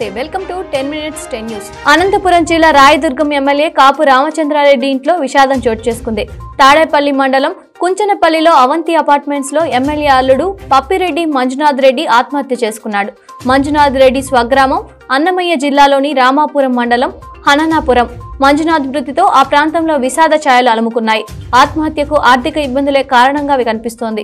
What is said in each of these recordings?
నమస్తే welcome to ten minutes ten news Anantapuram జిల్లా రాయదుర్గం ఎమ్మెల్యే కాపు రామచంద్రారెడ్డి ఇంట్లో విషాదం చోటు చేసుకుంది తాడేపల్లి మండలం కుంచనపల్లిలో అవంతి అపార్ట్మెంట్స్ లో ఎమ్మెల్యే అల్లుడు పప్పిరెడ్డి మంజునాథ్ రెడ్డి ఆత్మహత్య చేసుకున్నాడు మంజునాథ్ రెడ్డి స్వగ్రామం అన్నమయ్య జిల్లాలోని రామాపురం మండలం హననాపురం మంజునాథ్ మృతితో ఆ ప్రాంతంలో విషాద ఛాయలు అలుముకున్నాయి ఆత్మహత్యకు ఆర్థిక ఇబ్బందులే కారణంగా కనిపిస్తోంది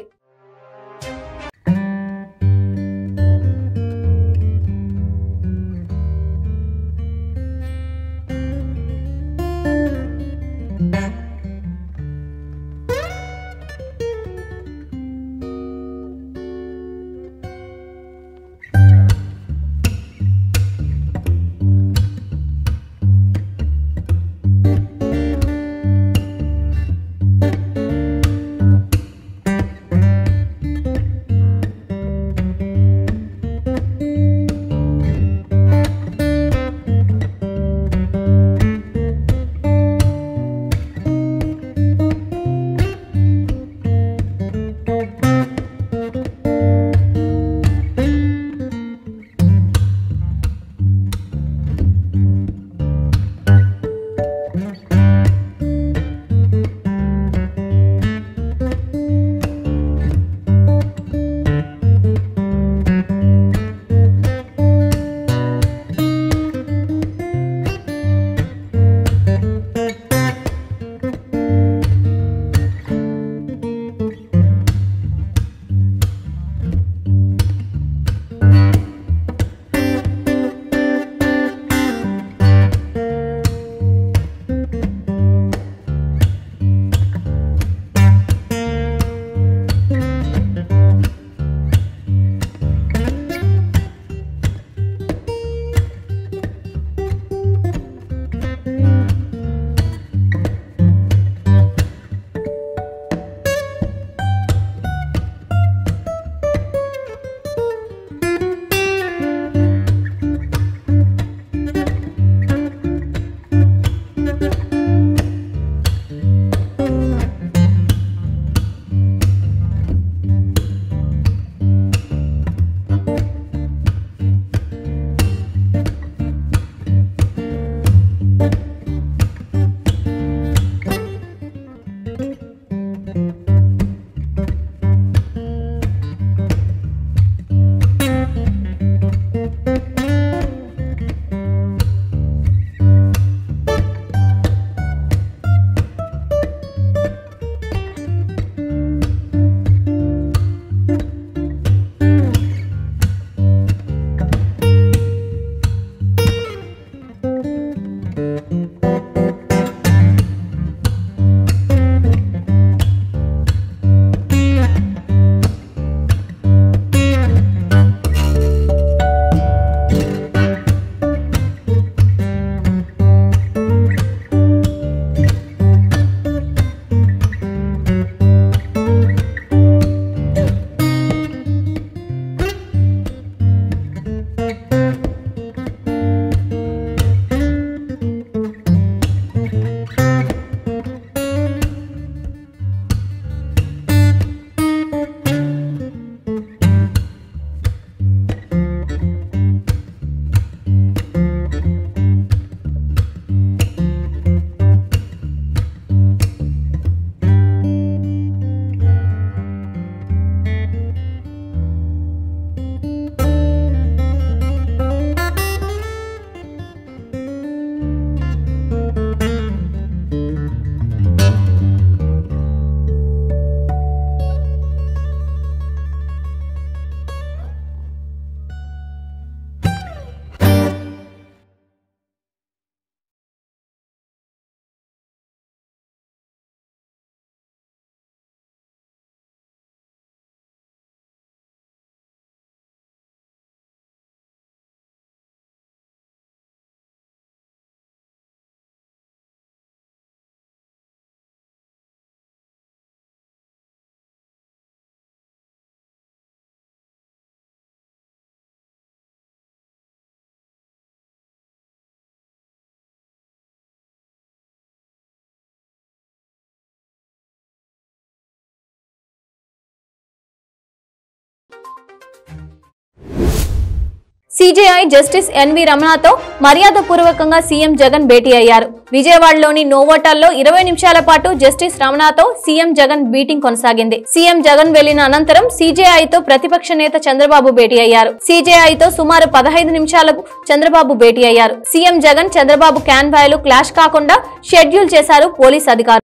సిజేఐ జస్టిస్ ఎన్వి రమణతో మర్యాదపూర్వకంగా సీఎం జగన్ భేటీ అయ్యారు విజయవాడలోని నోవోటాల్లో ఇరవై నిమిషాల పాటు జస్టిస్ రమణతో సీఎం జగన్ మీటింగ్ కొనసాగింది సీఎం జగన్ వెళ్లిన అనంతరం సీజేఐతో ప్రతిపక్ష నేత చంద్రబాబు భేటీ అయ్యారు సీజేఐతో సుమారు పదహైదు నిమిషాలకు చంద్రబాబు భేటీ అయ్యారు సీఎం జగన్ చంద్రబాబు క్యాన్వాయ్లు క్లాష్ కాకుండా షెడ్యూల్ చేశారు పోలీస్ అధికారులు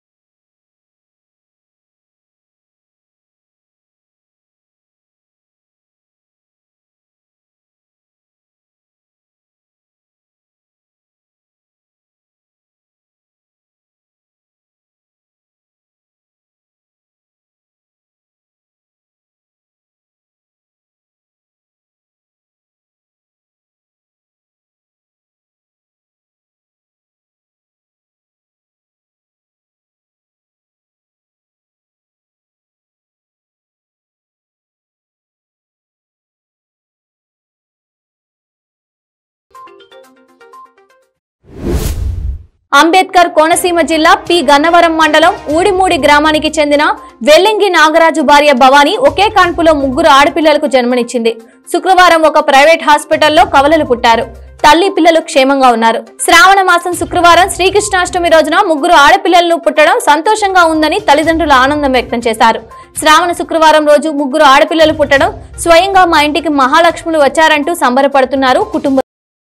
అంబేద్కర్ కోనసీమ జిల్లా పి గన్నవరం మండలం ఊడిమూడి గ్రామానికి చెందిన వెల్లింగి నాగరాజు భార్య భవానీ ఒకే కాన్పులో ముగ్గురు ఆడపిల్లలకు జన్మనిచ్చింది శుక్రవారం ఒక ప్రైవేట్ హాస్పిటల్లో కవలలు పుట్టారు తల్లి పిల్లలు క్షేమంగా ఉన్నారు శ్రావణ మాసం శుక్రవారం శ్రీకృష్ణాష్టమి రోజున ముగ్గురు ఆడపిల్లలను పుట్టడం సంతోషంగా ఉందని తల్లిదండ్రులు ఆనందం వ్యక్తం చేశారు శ్రావణ శుక్రవారం రోజు ముగ్గురు ఆడపిల్లలు పుట్టడం స్వయంగా మా ఇంటికి మహాలక్ష్ములు వచ్చారంటూ సంబరపడుతున్నారు కుటుంబ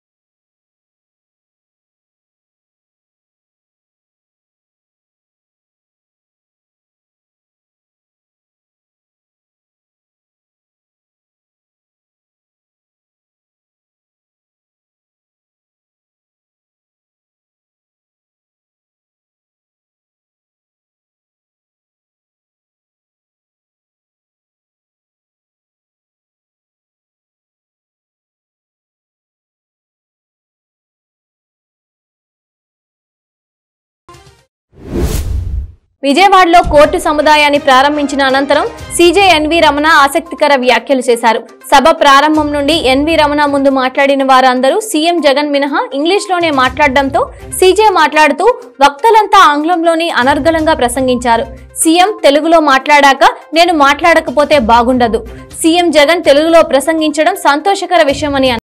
విజయవాడలో కోర్టు సముదాయాన్ని ప్రారంభించిన అనంతరం సీజే ఎన్వి రమణ ఆసక్తికర వ్యాఖ్యలు చేశారు సభ ప్రారంభం నుండి ఎన్వి రమణ ముందు మాట్లాడిన వారందరూ సీఎం జగన్ మినహా ఇంగ్లీష్లోనే మాట్లాడడంతో సీజే మాట్లాడుతూ వక్తలంతా ఆంగ్లంలోని అనర్గళంగా ప్రసంగించారు సీఎం తెలుగులో మాట్లాడాక నేను మాట్లాడకపోతే బాగుండదు సీఎం జగన్ తెలుగులో ప్రసంగించడం సంతోషకర విషయమని అన్నారు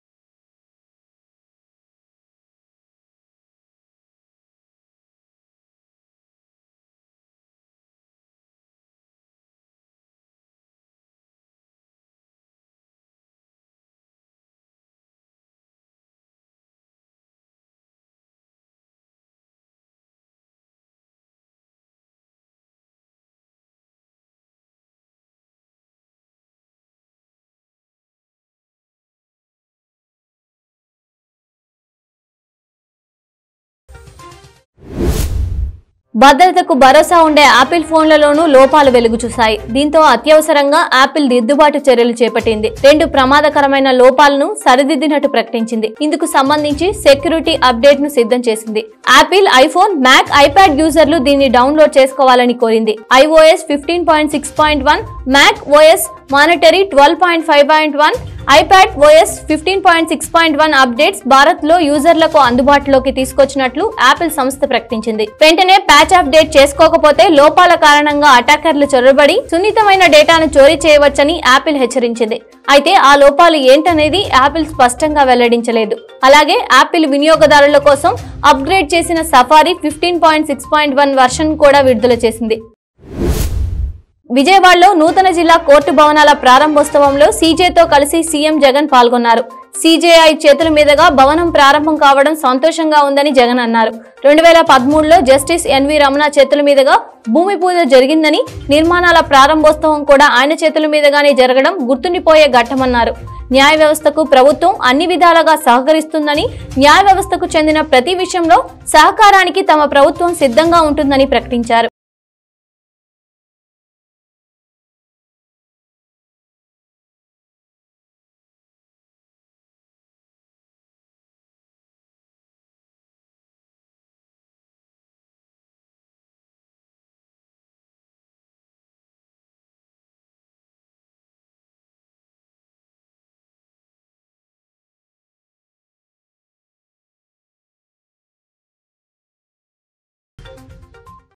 భద్రతకు భరోసా ఉండే యాపిల్ ఫోన్లలోనూ లోపాలు వెలుగు చూశాయి దీంతో అత్యవసరంగా యాపిల్ దిద్దుబాటు చర్యలు చేపట్టింది రెండు ప్రమాదకరమైన లోపాలను సరిదిద్దినట్టు ప్రకటించింది ఇందుకు సంబంధించి సెక్యూరిటీ అప్డేట్ ను సిద్ధం చేసింది యాపిల్ ఐఫోన్ మ్యాక్ ఐప్యాడ్ యూజర్లు దీన్ని డౌన్లోడ్ చేసుకోవాలని కోరింది iOS fifteen point six point one Mac OS Monterey twelve point five point one iPad OS fifteen point six point one updates Bharat లో యూజర్లకు అందుబాటులోకి తీసుకొచ్చినట్లు యాపిల్ సంస్థ ప్రకటించింది వెంటనే ప్యాచ్ అప్డేట్ చేసుకోకపోతే లోపాల కారణంగా అటాకర్లు చొరబడి సున్నితమైన డేటాను చోరీ చేయవచ్చని యాపిల్ హెచ్చరించింది అయితే ఆ లోపాలు ఏంటనేది యాపిల్ స్పష్టంగా వెల్లడించలేదు అలాగే యాపిల్ వినియోగదారుల కోసం అప్గ్రేడ్ చేసిన Safari fifteen point six point one version కూడా విడుదల చేసింది విజయవాడలో నూతన జిల్లా కోర్టు భవనాల ప్రారంభోత్సవంలో సీజేతో కలిసి సీఎం జగన్ పాల్గొన్నారు సీజేఐ చేతుల మీదుగా భవనం ప్రారంభం కావడం సంతోషంగా ఉందని జగన్ అన్నారు రెండు వేల పదమూడులో జస్టిస్ ఎన్వి రమణ చేతుల మీదుగా భూమి పూజ జరిగిందని నిర్మాణాల ప్రారంభోత్సవం కూడా ఆయన చేతుల మీదుగానే జరగడం గుర్తుండిపోయే ఘట్టమన్నారు న్యాయ వ్యవస్థకు ప్రభుత్వం అన్ని విధాలుగా సహకరిస్తుందని న్యాయ వ్యవస్థకు చెందిన ప్రతి విషయంలో సహకారానికి తమ ప్రభుత్వం సిద్ధంగా ఉంటుందని ప్రకటించారు